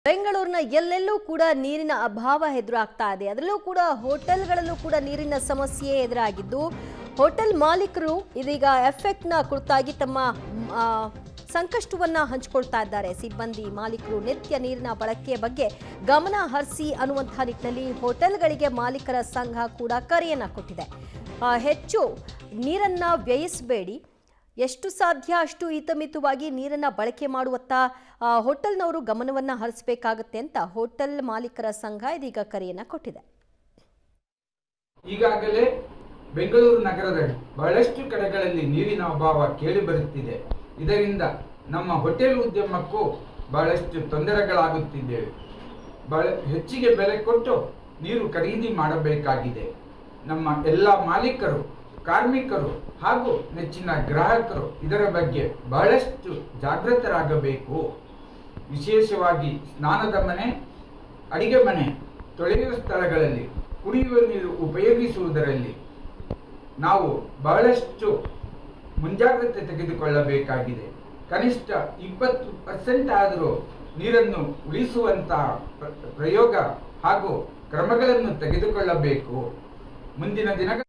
ಬೆಂಗಳೂರಿನ ಎಲ್ಲೆಲ್ಲೂ ಕೂಡ ನೀರಿನ ಅಭಾವ ಎದುರಾಗ್ತಾ ಇದೆ ಅದರಲ್ಲೂ ಕೂಡ ಹೋಟೆಲ್ಗಳಲ್ಲೂ ಕೂಡ ನೀರಿನ ಸಮಸ್ಯೆ ಎದುರಾಗಿದ್ದು ಹೋಟೆಲ್ ಮಾಲೀಕರು ಇದೀಗ ಎಫೆಕ್ಟ್ನ ಕುರಿತಾಗಿ ತಮ್ಮ ಮ್, ಆ, ಸಂಕಷ್ಟವನ್ನ ಹಂಚಿಕೊಳ್ತಾ ಇದ್ದಾರೆ ಸಿಬ್ಬಂದಿ ಮಾಲೀಕರು ನಿತ್ಯ ನೀರಿನ ಬಳಕೆಯ ಬಗ್ಗೆ ಗಮನ ಹರಿಸಿ ಅನ್ನುವಂತಹ ನಿಟ್ಟಿನಲ್ಲಿ ಹೋಟೆಲ್ಗಳಿಗೆ ಮಾಲೀಕರ ಸಂಘ ಕೂಡ ಕರೆಯನ್ನ ಕೊಟ್ಟಿದೆ ಆ, ಹೆಚ್ಚು ನೀರನ್ನ ವ್ಯಯಿಸಬೇಡಿ ಎಷ್ಟು ಸಾಧ್ಯ ಅಷ್ಟು ಹಿತಮಿತವಾಗಿ ನೀರನ್ನ ಬಳಕೆ ಮಾಡುವತ್ತ ಆ, ಹೋಟೆಲ್ನವರು ಗಮನವನ್ನ ಹರಿಸಬೇಕಾಗತ್ತೆ ಅಂತ ಹೋಟೆಲ್ ಮಾಲೀಕರ ಸಂಘ ಇದೀಗ ಕರೆಯನ್ನ ಕೊಟ್ಟಿದೆ ಈಗಾಗಲೇ ಬೆಂಗಳೂರು ನಗರದ ಬಹಳಷ್ಟು ಕಡೆಗಳಲ್ಲಿ ನೀರಿನ ಅಭಾವ ಕೇಳಿ ಬರುತ್ತಿದೆ ಇದರಿಂದ ನಮ್ಮ ಹೋಟೆಲ್ ಉದ್ಯಮಕ್ಕೂ ಬಹಳಷ್ಟು ತೊಂದರೆಗಳಾಗುತ್ತಿದ್ದೇವೆ ಬಹಳ ಹೆಚ್ಚಿಗೆ ಬೆಲೆ ಕೊಟ್ಟು ನೀರು ಖರೀದಿ ಮಾಡಬೇಕಾಗಿದೆ ನಮ್ಮ ಎಲ್ಲ ಮಾಲೀಕರು ಕಾರ್ಮಿಕರು ಹಾಗೂ ನೆಚ್ಚಿನ ಗ್ರಾಹಕರು ಇದರ ಬಗ್ಗೆ ಬಹಳಷ್ಟು ಜಾಗೃತರಾಗಬೇಕು ವಿಶೇಷವಾಗಿ ಸ್ನಾನದ ಮನೆ ಅಡಿಗೆ ಮನೆ ತೊಳೆಯುವ ಸ್ಥಳಗಳಲ್ಲಿ ಕುಡಿಯುವ ನೀರು ಉಪಯೋಗಿಸುವುದರಲ್ಲಿ ನಾವು ಬಹಳಷ್ಟು ಮುಂಜಾಗ್ರತೆ ತೆಗೆದುಕೊಳ್ಳಬೇಕಾಗಿದೆ ಕನಿಷ್ಠ ಇಪ್ಪತ್ತು ಪರ್ಸೆಂಟ್ ಆದರೂ ನೀರನ್ನು ಉಳಿಸುವಂತಹ ಪ್ರ- ಪ್ರಯೋಗ ಹಾಗೂ ಕ್ರಮಗಳನ್ನು ತೆಗೆದುಕೊಳ್ಳಬೇಕು ಮುಂದಿನ ದಿನ